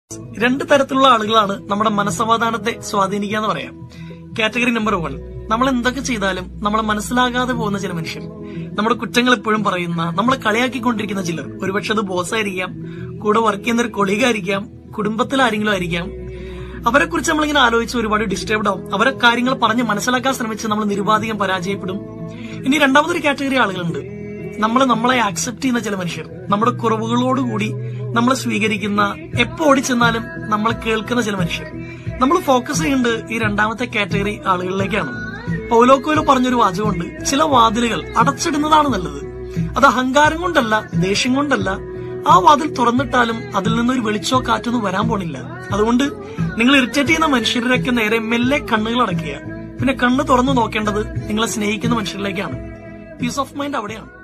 രണ്ട് തരത്തിലുള്ള ആളുകളാണ് നമ്മുടെ മനസ്സമാധാനത്തെ സ്വാധീനിക്കുക എന്ന് പറയാം കാറ്റഗറി നമ്പർ വൺ നമ്മൾ എന്തൊക്കെ ചെയ്താലും നമ്മളെ മനസ്സിലാകാതെ പോകുന്ന ചില മനുഷ്യർ നമ്മുടെ കുറ്റങ്ങൾ എപ്പോഴും പറയുന്ന നമ്മളെ കളിയാക്കിക്കൊണ്ടിരിക്കുന്ന ചിലർ ഒരുപക്ഷെ അത് ബോസായിരിക്കാം കൂടെ വർക്ക് ചെയ്യുന്ന ഒരു കൊളീഗ് ആയിരിക്കാം കുടുംബത്തിൽ ആരെങ്കിലും ആയിരിക്കാം അവരെ കുറിച്ച് നമ്മളിങ്ങനെ ആലോചിച്ച് ഒരുപാട് ഡിസ്റ്റർബ്ഡ് ആവും അവരെ കാര്യങ്ങൾ പറഞ്ഞ് മനസ്സിലാക്കാൻ ശ്രമിച്ച് നമ്മൾ നിരുപാധികം പരാജയപ്പെടും ഇനി രണ്ടാമതൊരു കാറ്റഗറി ആളുകളുണ്ട് നമ്മൾ നമ്മളെ ആക്സെപ്റ്റ് ചെയ്യുന്ന ചില മനുഷ്യർ നമ്മുടെ കുറവുകളോടുകൂടി നമ്മളെ സ്വീകരിക്കുന്ന എപ്പോ ഓടിച്ചെന്നാലും നമ്മളെ കേൾക്കുന്ന ചില മനുഷ്യർ നമ്മൾ ഫോക്കസ് ചെയ്യേണ്ടത് ഈ രണ്ടാമത്തെ കാറ്റഗറി ആളുകളിലേക്കാണ് പൗലോക്കോയിലോ പറഞ്ഞൊരു വാചകമുണ്ട് ചില വാതിലുകൾ അടച്ചിടുന്നതാണ് നല്ലത് അത് അഹങ്കാരം കൊണ്ടല്ല ദേഷ്യം കൊണ്ടല്ല ആ വാതിൽ തുറന്നിട്ടാലും അതിൽ നിന്നൊരു വെളിച്ചോ കാറ്റൊന്നും വരാൻ പോണില്ല അതുകൊണ്ട് നിങ്ങൾ ഇറിറ്റേറ്റ് ചെയ്യുന്ന മനുഷ്യരുടെയൊക്കെ നേരെ മെല്ലെ കണ്ണുകൾ അടയ്ക്കുക പിന്നെ കണ്ണ് തുറന്നു നോക്കേണ്ടത് നിങ്ങളെ സ്നേഹിക്കുന്ന മനുഷ്യരിലേക്കാണ് പീസ് ഓഫ് മൈൻഡ് അവിടെയാണ്